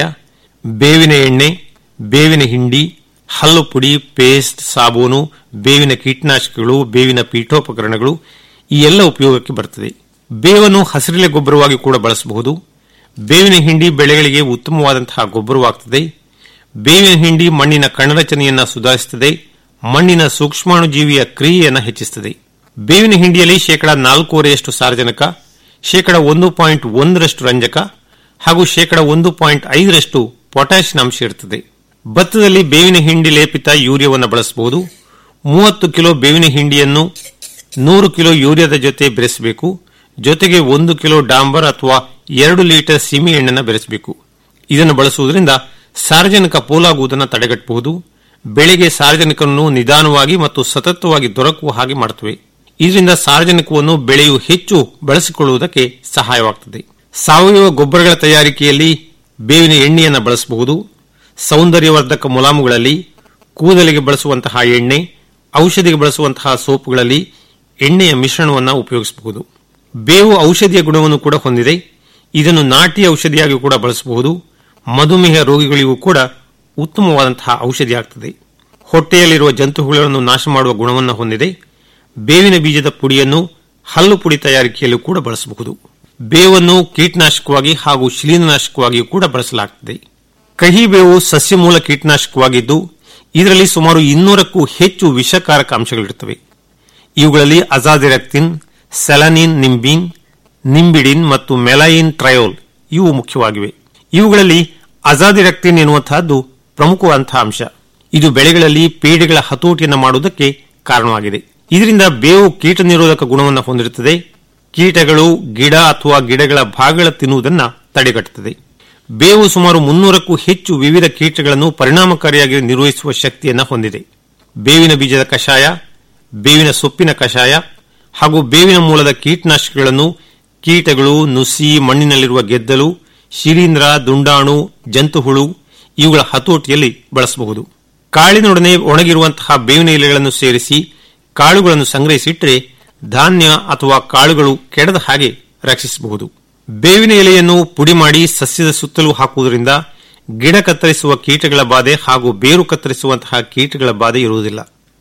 Speaker 8: ಬೇವಿನ ಎಣ್ಣೆ ಬೇವಿನ ಹಿಂಡಿ ಹಲ್ಲು ಪುಡಿ ಪೇಸ್ಟ್ ಸಾಬೂನು ಬೇವಿನ ಕೀಟನಾಶಕಗಳು ಬೇವಿನ ಪೀಠೋಪಕರಣಗಳು ಈ ಎಲ್ಲ ಉಪಯೋಗಕ್ಕೆ ಬರುತ್ತದೆ ಬೇವನ್ನು ಹಸಿರೆಲೆ ಗೊಬ್ಬರವಾಗಿ ಕೂಡ ಬಳಸಬಹುದು ಬೇವಿನ ಹಿಂಡಿ ಬೆಳೆಗಳಿಗೆ ಉತ್ತಮವಾದಂತಹ ಗೊಬ್ಬರವಾಗುತ್ತದೆ ಬೇವಿನ ಹಿಂಡಿ ಮಣ್ಣಿನ ಕಣರಚನೆಯನ್ನು ಸುಧಾರಿಸುತ್ತದೆ ಮಣ್ಣಿನ ಸೂಕ್ಷ್ಮಾಣುಜೀವಿಯ ಕ್ರಿಯೆಯನ್ನು ಹೆಚ್ಚಿಸುತ್ತದೆ ಬೇವಿನ ಹಿಂಡಿಯಲ್ಲಿ ಶೇಕಡಾ ನಾಲ್ಕೂವರೆಯಷ್ಟು ಸಾರಜನಕ ಶೇಕಡ ಒಂದು ಪಾಯಿಂಟ್ ಒಂದರಷ್ಟು ರಂಜಕ ಹಾಗೂ ಶೇಕಡ ಒಂದು ಪಾಯಿಂಟ್ ಐದರಷ್ಟು ಪೊಟ್ಯಾಷಿಯಂ ಅಂಶ ಇರುತ್ತದೆ ಭತ್ತದಲ್ಲಿ ಬೇವಿನ ಹಿಂಡಿ ಲೇಪಿತ ಯೂರಿಯಾವನ್ನು ಬಳಸಬಹುದು ಮೂವತ್ತು ಕಿಲೋ ಬೇವಿನ ಹಿಂಡಿಯನ್ನು ನೂರು ಕಿಲೋ ಯೂರಿಯಾದ ಜೊತೆ ಬೆರೆಸಬೇಕು ಜೊತೆಗೆ ಒಂದು ಕಿಲೋ ಡಾಂಬರ್ ಅಥವಾ ಎರಡು ಲೀಟರ್ ಸೀಮೆ ಎಣ್ಣೆಯನ್ನು ಬೆರೆಸಬೇಕು ಇದನ್ನು ಬಳಸುವುದರಿಂದ ಸಾರ್ವಜನಿಕ ಪೋಲಾಗುವುದನ್ನು ತಡೆಗಟ್ಟಬಹುದು ಬೆಳೆಗೆ ಸಾರ್ವಜನಿಕವನ್ನು ನಿಧಾನವಾಗಿ ಮತ್ತು ಸತತವಾಗಿ ದೊರಕುವ ಹಾಗೆ ಮಾಡುತ್ತವೆ ಇದರಿಂದ ಸಾರ್ವಜನಿಕವನ್ನು ಬೆಳೆಯು ಹೆಚ್ಚು ಬಳಸಿಕೊಳ್ಳುವುದಕ್ಕೆ ಸಹಾಯವಾಗುತ್ತದೆ ಸಾವಯವ ಗೊಬ್ಬರಗಳ ತಯಾರಿಕೆಯಲ್ಲಿ ಬೇವಿನ ಎಣ್ಣೆಯನ್ನು ಬಳಸಬಹುದು ಸೌಂದರ್ಯವರ್ಧಕ ಮುಲಾಮುಗಳಲ್ಲಿ ಕೂದಲಿಗೆ ಬಳಸುವಂತಹ ಎಣ್ಣೆ ಔಷಧಿಗೆ ಬಳಸುವಂತಹ ಸೋಪುಗಳಲ್ಲಿ ಎಣ್ಣೆಯ ಮಿಶ್ರಣವನ್ನು ಉಪಯೋಗಿಸಬಹುದು ಬೇವು ಔಷಧಿಯ ಗುಣವನ್ನು ಕೂಡ ಹೊಂದಿದೆ ಇದನ್ನು ನಾಟಿ ಔಷಧಿಯಾಗಿ ಕೂಡ ಬಳಸಬಹುದು ಮಧುಮೇಹ ರೋಗಿಗಳಿಗೂ ಕೂಡ ಉತ್ತಮವಾದಂತಹ ಔಷಧಿಯಾಗುತ್ತದೆ ಹೊಟ್ಟೆಯಲ್ಲಿರುವ ಜಂತುಹುಗಳನ್ನು ನಾಶ ಮಾಡುವ ಗುಣವನ್ನು ಹೊಂದಿದೆ ಬೇವಿನ ಬೀಜದ ಪುಡಿಯನ್ನು ಹಲ್ಲು ಪುಡಿ ತಯಾರಿಕೆಯಲ್ಲೂ ಕೂಡ ಬಳಸಬಹುದು ಬೇವನ್ನು ಕೀಟನಾಶಕವಾಗಿ ಹಾಗೂ ಶಿಲೀಂಧ್ರನಾಶಕವಾಗಿಯೂ ಕೂಡ ಬಳಸಲಾಗುತ್ತದೆ ಕಹಿ ಬೇವು ಸಸ್ಯ ಮೂಲ ಕೀಟನಾಶಕವಾಗಿದ್ದು ಇದರಲ್ಲಿ ಸುಮಾರು ಇನ್ನೂರಕ್ಕೂ ಹೆಚ್ಚು ವಿಷಕಾರಕ ಅಂಶಗಳಿರುತ್ತವೆ ಇವುಗಳಲ್ಲಿ ಅಜಾದಿರಕ್ತಿನ್ ಸೆಲನಿನ್ ನಿಂಬಿನ್ ನಿಂಬಿಡಿನ್ ಮತ್ತು ಮೆಲೈನ್ ಟ್ರಯೋಲ್ ಇವು ಮುಖ್ಯವಾಗಿವೆ ಇವುಗಳಲ್ಲಿ ಅಜಾದಿರಕ್ತಿನ್ ಎನ್ನುವಂತಹದ್ದು ಪ್ರಮುಖವಾದಂತಹ ಅಂಶ ಇದು ಬೆಳೆಗಳಲ್ಲಿ ಪೀಡೆಗಳ ಹತೋಟಿಯನ್ನು ಮಾಡುವುದಕ್ಕೆ ಕಾರಣವಾಗಿದೆ ಇದರಿಂದ ಬೇವು ಕೀಟ ನಿರೋಧಕ ಗುಣವನ್ನು ಹೊಂದಿರುತ್ತದೆ ಕೀಟಗಳು ಗಿಡ ಅಥವಾ ಗಿಡಗಳ ಭಾಗಗಳ ತಿನ್ನುವುದನ್ನು ತಡೆಗಟ್ಟುತ್ತದೆ ಬೇವು ಸುಮಾರು ಮುನ್ನೂರಕ್ಕೂ ಹೆಚ್ಚು ವಿವಿಧ ಕೀಟಗಳನ್ನು ಪರಿಣಾಮಕಾರಿಯಾಗಿ ನಿರ್ವಹಿಸುವ ಶಕ್ತಿಯನ್ನು ಹೊಂದಿದೆ ಬೇವಿನ ಬೀಜದ ಕಷಾಯ ಬೇವಿನ ಸೊಪ್ಪಿನ ಕಷಾಯ ಹಾಗೂ ಬೇವಿನ ಮೂಲದ ಕೀಟನಾಶಕಗಳನ್ನು ಕೀಟಗಳು ನುಸಿ ಮಣ್ಣಿನಲ್ಲಿರುವ ಗೆದ್ದಲು ಶಿಲೀಂಧ್ರ ದುಂಡಾಣು ಜಂತುಹುಳು ಇವುಗಳ ಹತೋಟಿಯಲ್ಲಿ ಬಳಸಬಹುದು ಕಾಳಿನೊಡನೆ ಒಣಗಿರುವಂತಹ ಬೇವಿನ ಎಲೆಗಳನ್ನು ಸೇರಿಸಿ ಕಾಳುಗಳನ್ನು ಸಂಗ್ರಹಿಸಿಟ್ಟರೆ ಧಾನ್ಯ ಅಥವಾ ಕಾಳುಗಳು ಕೆಡದ ಹಾಗೆ ರಕ್ಷಿಸಬಹುದು ಬೇವಿನ ಎಲೆಯನ್ನು ಪುಡಿ ಮಾಡಿ ಸಸ್ಯದ ಸುತ್ತಲೂ ಹಾಕುವುದರಿಂದ ಗಿಡ ಕತ್ತರಿಸುವ ಕೀಟಗಳ ಬಾಧೆ ಹಾಗೂ ಬೇರು ಕತ್ತರಿಸುವಂತಹ ಕೀಟಗಳ ಬಾಧೆ ಇರುವುದಿಲ್ಲ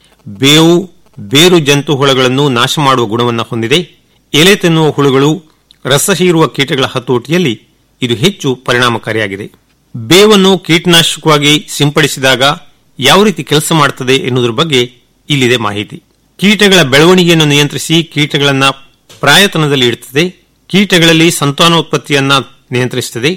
Speaker 8: ಬೇವು ಬೇರು ಜಂತು ಹುಳಗಳನ್ನು ನಾಶ ಮಾಡುವ ಗುಣವನ್ನು ಹೊಂದಿದೆ ಎಲೆ ತಿನ್ನುವ ಹುಳುಗಳು ರಸ ಹೀರುವ ಕೀಟಗಳ ಹತೋಟಿಯಲ್ಲಿ ಇದು ಹೆಚ್ಚು ಪರಿಣಾಮಕಾರಿಯಾಗಿದೆ ಬೇವನ್ನು ಕೀಟನಾಶಕವಾಗಿ ಸಿಂಪಡಿಸಿದಾಗ ಯಾವ ರೀತಿ ಕೆಲಸ ಮಾಡುತ್ತದೆ ಎನ್ನುವುದರ ಬಗ್ಗೆ ಇಲ್ಲಿದೆ ಮಾಹಿತಿ ಕೀಟಗಳ ಬೆಳವಣಿಗೆಯನ್ನು ನಿಯಂತ್ರಿಸಿ ಕೀಟಗಳನ್ನು ಪ್ರಾಯತನದಲ್ಲಿ ಇಡುತ್ತದೆ ಕೀಟಗಳಲ್ಲಿ ಸಂತಾನೋತ್ಪತ್ತಿಯನ್ನ ನಿಯಂತ್ರಿಸುತ್ತದೆ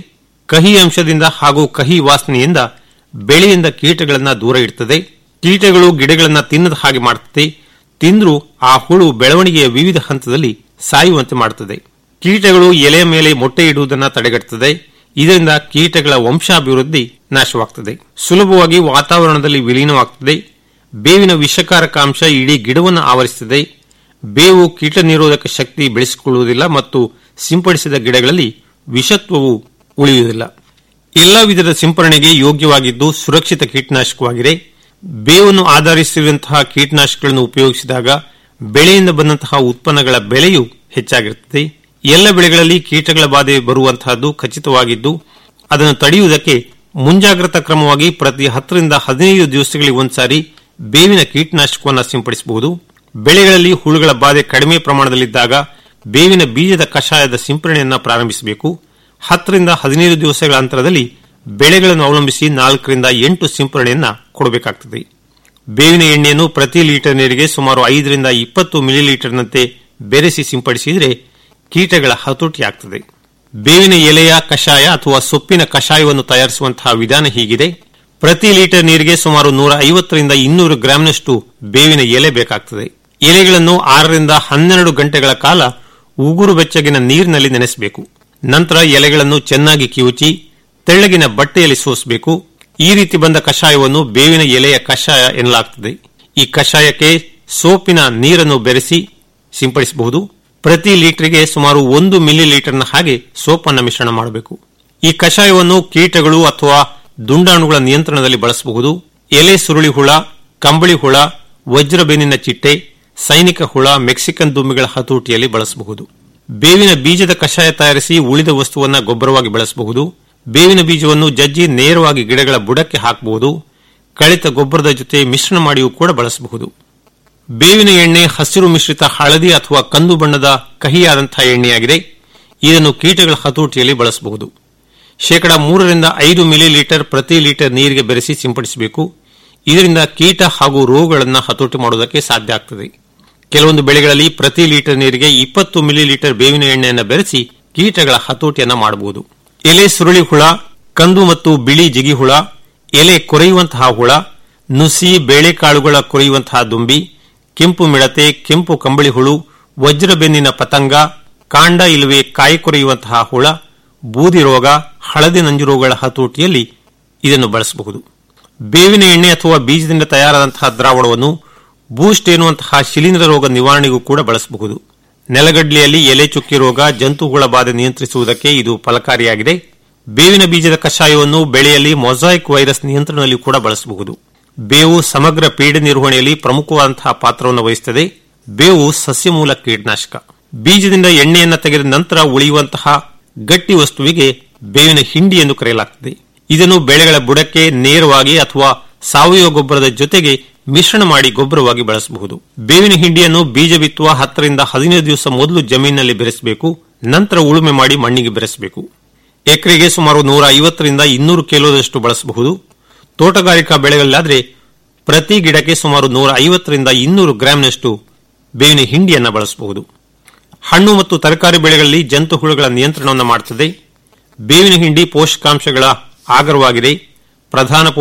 Speaker 8: ಕಹಿ ಅಂಶದಿಂದ ಹಾಗೂ ಕಹಿ ವಾಸನೆಯಿಂದ ಬೆಳೆಯಿಂದ ಕೀಟಗಳನ್ನ ದೂರ ಇಡ್ತದೆ ಕೀಟಗಳು ಗಿಡಗಳನ್ನ ತಿನ್ನದ ಹಾಗೆ ಮಾಡುತ್ತದೆ ತಿಂದ್ರೂ ಆ ಹುಳು ಬೆಳವಣಿಗೆಯ ವಿವಿಧ ಹಂತದಲ್ಲಿ ಸಾಯುವಂತೆ ಮಾಡುತ್ತದೆ ಕೀಟಗಳು ಎಲೆಯ ಮೇಲೆ ಮೊಟ್ಟೆ ಇಡುವುದನ್ನು ತಡೆಗಟ್ಟುತ್ತದೆ ಇದರಿಂದ ಕೀಟಗಳ ವಂಶಾಭಿವೃದ್ಧಿ ನಾಶವಾಗ್ತದೆ ಸುಲಭವಾಗಿ ವಾತಾವರಣದಲ್ಲಿ ವಿಲೀನವಾಗ್ತದೆ ಬೇವಿನ ವಿಷಕಾರಕ ಅಂಶ ಇಡೀ ಗಿಡವನ್ನು ಆವರಿಸುತ್ತದೆ ಬೇವು ಕೀಟ ನಿರೋಧಕ ಶಕ್ತಿ ಬೆಳೆಸಿಕೊಳ್ಳುವುದಿಲ್ಲ ಮತ್ತು ಸಿಂಪಡಿಸಿದ ಗಿಡಗಳಲ್ಲಿ ವಿಷತ್ವವು ಉಳಿಯುವುದಿಲ್ಲ ಎಲ್ಲ ವಿಧದ ಸಿಂಪರಣೆಗೆ ಯೋಗ್ಯವಾಗಿದ್ದು ಸುರಕ್ಷಿತ ಕೀಟನಾಶಕವಾಗಿದೆ ಬೇವನ್ನು ಆಧರಿಸಿರುವಂತಹ ಕೀಟನಾಶಕಗಳನ್ನು ಉಪಯೋಗಿಸಿದಾಗ ಬೆಳೆಯಿಂದ ಬಂದಂತಹ ಉತ್ಪನ್ನಗಳ ಬೆಲೆಯು ಹೆಚ್ಚಾಗಿರುತ್ತದೆ ಎಲ್ಲ ಬೆಳೆಗಳಲ್ಲಿ ಕೀಟಗಳ ಬಾಧೆ ಬರುವಂತಹದ್ದು ಖಚಿತವಾಗಿದ್ದು ಅದನ್ನು ತಡೆಯುವುದಕ್ಕೆ ಮುಂಜಾಗ್ರತಾ ಕ್ರಮವಾಗಿ ಪ್ರತಿ ಹತ್ತರಿಂದ ಹದಿನೈದು ದಿವಸಗಳಿಗೆ ಒಂದ್ಸಾರಿ ಬೇವಿನ ಕೀಟನಾಶಕವನ್ನು ಸಿಂಪಡಿಸಬಹುದು ಬೆಳೆಗಳಲ್ಲಿ ಹುಳುಗಳ ಬಾಧೆ ಕಡಿಮೆ ಪ್ರಮಾಣದಲ್ಲಿದ್ದಾಗ ಬೇವಿನ ಬೀಜದ ಕಷಾಯದ ಸಿಂಪರಣೆಯನ್ನು ಪ್ರಾರಂಭಿಸಬೇಕು ಹತ್ತರಿಂದ ಹದಿನೈದು ದಿವಸಗಳ ಅಂತರದಲ್ಲಿ ಬೆಳೆಗಳನ್ನು ಅವಲಂಬಿಸಿ ನಾಲ್ಕರಿಂದ ಎಂಟು ಸಿಂಪರಣೆಯನ್ನ ಕೊಡಬೇಕಾಗುತ್ತದೆ ಬೇವಿನ ಎಣ್ಣೆಯನ್ನು ಪ್ರತಿ ಲೀಟರ್ ನೀರಿಗೆ ಸುಮಾರು ಐದರಿಂದ ಇಪ್ಪತ್ತು ಮಿಲಿಲೀಟರ್ನಂತೆ ಬೆರೆಸಿ ಸಿಂಪಡಿಸಿದರೆ ಕೀಟಗಳ ಹತೋಟಿಯಾಗುತ್ತದೆ ಬೇವಿನ ಎಲೆಯ ಕಷಾಯ ಅಥವಾ ಸೊಪ್ಪಿನ ಕಷಾಯವನ್ನು ತಯಾರಿಸುವಂತಹ ವಿಧಾನ ಹೀಗಿದೆ ಪ್ರತಿ ಲೀಟರ್ ನೀರಿಗೆ ಸುಮಾರು ನೂರ ಐವತ್ತರಿಂದ ಇನ್ನೂರು ಗ್ರಾಂನಷ್ಟು ಬೇವಿನ ಎಲೆ ಬೇಕಾಗುತ್ತದೆ ಎಲೆಗಳನ್ನು ಆರರಿಂದ ಹನ್ನೆರಡು ಗಂಟೆಗಳ ಕಾಲ ಉಗುರು ಬೆಚ್ಚಗಿನ ನೀರಿನಲ್ಲಿ ನೆನೆಸಬೇಕು ನಂತರ ಎಲೆಗಳನ್ನು ಚೆನ್ನಾಗಿ ಕಿವುಚಿ ತೆಳ್ಳಗಿನ ಬಟ್ಟೆಯಲ್ಲಿ ಸೋಸಬೇಕು ಈ ರೀತಿ ಬಂದ ಕಷಾಯವನ್ನು ಬೇವಿನ ಎಲೆಯ ಕಷಾಯ ಎನ್ನಲಾಗುತ್ತದೆ ಈ ಕಷಾಯಕ್ಕೆ ಸೋಪಿನ ನೀರನ್ನು ಬೆರೆಸಿ ಸಿಂಪಡಿಸಬಹುದು ಪ್ರತಿ ಲೀಟರ್ಗೆ ಸುಮಾರು ಒಂದು ಮಿಲಿ ಲೀಟರ್ನ ಹಾಗೆ ಸೋಪನ್ನು ಮಿಶ್ರಣ ಮಾಡಬೇಕು ಈ ಕಷಾಯವನ್ನು ಕೀಟಗಳು ಅಥವಾ ದುಂಡಾಣುಗಳ ನಿಯಂತ್ರಣದಲ್ಲಿ ಬಳಸಬಹುದು ಎಲೆ ಸುರುಳಿ ಹುಳ ಕಂಬಳಿ ಹುಳ ವಜ್ರಬೆನ್ನಿನ ಚಿಟ್ಟೆ ಸೈನಿಕ ಹುಳ ಮೆಕ್ಸಿಕನ್ ದುಂಬಿಗಳ ಹತೋಟಿಯಲ್ಲಿ ಬಳಸಬಹುದು ಬೇವಿನ ಬೀಜದ ಕಷಾಯ ತಯಾರಿಸಿ ಉಳಿದ ವಸ್ತುವನ್ನ ಗೊಬ್ಬರವಾಗಿ ಬಳಸಬಹುದು ಬೇವಿನ ಬೀಜವನ್ನು ಜಜ್ಜಿ ನೇರವಾಗಿ ಗಿಡಗಳ ಬುಡಕ್ಕೆ ಹಾಕಬಹುದು ಕಳಿತ ಗೊಬ್ಬರದ ಜೊತೆ ಮಿಶ್ರಣ ಮಾಡಿಯೂ ಕೂಡ ಬಳಸಬಹುದು ಬೇವಿನ ಎಣ್ಣೆ ಹಸಿರು ಮಿಶ್ರಿತ ಹಳದಿ ಅಥವಾ ಕಂದು ಬಣ್ಣದ ಕಹಿಯಾದಂತಹ ಎಣ್ಣೆಯಾಗಿದೆ ಇದನ್ನು ಕೀಟಗಳ ಹತೋಟಿಯಲ್ಲಿ ಬಳಸಬಹುದು ಶೇಕಡ ಮೂರರಿಂದ ಐದು ಮಿಲಿ ಲೀಟರ್ ಪ್ರತಿ ಲೀಟರ್ ನೀರಿಗೆ ಬೆರೆಸಿ ಸಿಂಪಡಿಸಬೇಕು ಇದರಿಂದ ಕೀಟ ಹಾಗೂ ರೋಗಗಳನ್ನು ಹತೋಟಿ ಮಾಡುವುದಕ್ಕೆ ಸಾಧ್ಯ ಆಗ್ತದೆ ಕೆಲವೊಂದು ಬೆಳೆಗಳಲ್ಲಿ ಪ್ರತಿ ಲೀಟರ್ ನೀರಿಗೆ ಇಪ್ಪತ್ತು ಮಿಲಿ ಲೀಟರ್ ಬೇವಿನ ಎಣ್ಣೆಯನ್ನು ಬೆರೆಸಿ ಕೀಟಗಳ ಹತೋಟಿಯನ್ನು ಮಾಡಬಹುದು ಎಲೆ ಸುರುಳಿ ಹುಳ ಕಂದು ಮತ್ತು ಬಿಳಿ ಜಿಗಿ ಹುಳ ಎಲೆ ಕೊರೆಯುವಂತಹ ಹುಳ ನುಸಿ ಬೇಳೆಕಾಳುಗಳ ಕೊರೆಯುವಂತಹ ದುಂಬಿ ಕೆಂಪು ಮಿಡತೆ ಕೆಂಪು ಕಂಬಳಿ ಹುಳು ವಜ್ರಬೆನ್ನಿನ ಪತಂಗ ಕಾಂಡ ಇಲ್ಲವೇ ಕಾಯಿ ಕೊರೆಯುವಂತಹ ಹುಳ ಬೂದಿ ರೋಗ ಹಳದಿ ನಂಜು ರೋಗಗಳ ಹತೋಟಿಯಲ್ಲಿ ಇದನ್ನು ಬಳಸಬಹುದು ಬೇವಿನ ಎಣ್ಣೆ ಅಥವಾ ಬೀಜದಿಂದ ತಯಾರಾದಂತಹ ದ್ರಾವಣವನ್ನು ಬೂಸ್ಟ್ ಎನ್ನುವಂತಹ ಶಿಲೀಂಧ್ರ ರೋಗ ನಿವಾರಣೆಗೂ ಕೂಡ ಬಳಸಬಹುದು ನೆಲಗಡ್ಲೆಯಲ್ಲಿ ಎಲೆ ಚುಕ್ಕಿ ರೋಗ ಜಂತುಹುಳ ಬಾಧೆ ನಿಯಂತ್ರಿಸುವುದಕ್ಕೆ ಇದು ಫಲಕಾರಿಯಾಗಿದೆ ಬೇವಿನ ಬೀಜದ ಕಷಾಯವನ್ನು ಬೆಳೆಯಲ್ಲಿ ಮೊಸಾಯಿಕ್ ವೈರಸ್ ನಿಯಂತ್ರಣದಲ್ಲಿ ಕೂಡ ಬಳಸಬಹುದು ಬೇವು ಸಮಗ್ರ ಪೀಡೆ ನಿರ್ವಹಣೆಯಲ್ಲಿ ಪ್ರಮುಖವಾದಂತಹ ಪಾತ್ರವನ್ನು ವಹಿಸುತ್ತದೆ ಬೇವು ಸಸ್ಯಮೂಲ ಕೀಟನಾಶಕ ಬೀಜದಿಂದ ಎಣ್ಣೆಯನ್ನು ತೆಗೆದ ನಂತರ ಉಳಿಯುವಂತಹ ಗಟ್ಟಿ ವಸ್ತುವಿಗೆ ಬೇವಿನ ಹಿಂಡಿ ಎಂದು ಕರೆಯಲಾಗುತ್ತದೆ ಇದನ್ನು ಬೆಳೆಗಳ ಬುಡಕ್ಕೆ ನೇರವಾಗಿ ಅಥವಾ ಸಾವಯವ ಗೊಬ್ಬರದ ಜೊತೆಗೆ ಮಿಶ್ರಣ ಮಾಡಿ ಗೊಬ್ಬರವಾಗಿ ಬಳಸಬಹುದು ಬೇವಿನ ಹಿಂಡಿಯನ್ನು ಬೀಜ ಬಿತ್ತುವ ಹತ್ತರಿಂದ ಹದಿನೈದು ದಿವಸ ಮೊದಲು ಜಮೀನಿನಲ್ಲಿ ಬೆರೆಸಬೇಕು ನಂತರ ಉಳುಮೆ ಮಾಡಿ ಮಣ್ಣಿಗೆ ಬೆರೆಸಬೇಕು ಎಕರೆಗೆ ಸುಮಾರು ನೂರ ಐವತ್ತರಿಂದ ಇನ್ನೂರು ಕಿಲೋದಷ್ಟು ಬಳಸಬಹುದು ತೋಟಗಾರಿಕಾ ಬೆಳೆಗಳಲ್ಲಾದರೆ ಪ್ರತಿ ಗಿಡಕ್ಕೆ ಸುಮಾರು ನೂರ ಐವತ್ತರಿಂದ ಇನ್ನೂರು ಗ್ರಾಂನಷ್ಟು ಬೇವಿನ ಹಿಂಡಿಯನ್ನು ಬಳಸಬಹುದು ಹಣ್ಣು ಮತ್ತು ತರಕಾರಿ ಬೆಳೆಗಳಲ್ಲಿ ಜಂತು ಹುಳುಗಳ ನಿಯಂತ್ರಣವನ್ನು ಮಾಡುತ್ತದೆ ಬೇವಿನ ಹಿಂಡಿ ಪೋಷಕಾಂಶಗಳ ಆಗರವಾಗಿದೆ ಪ್ರಧಾನ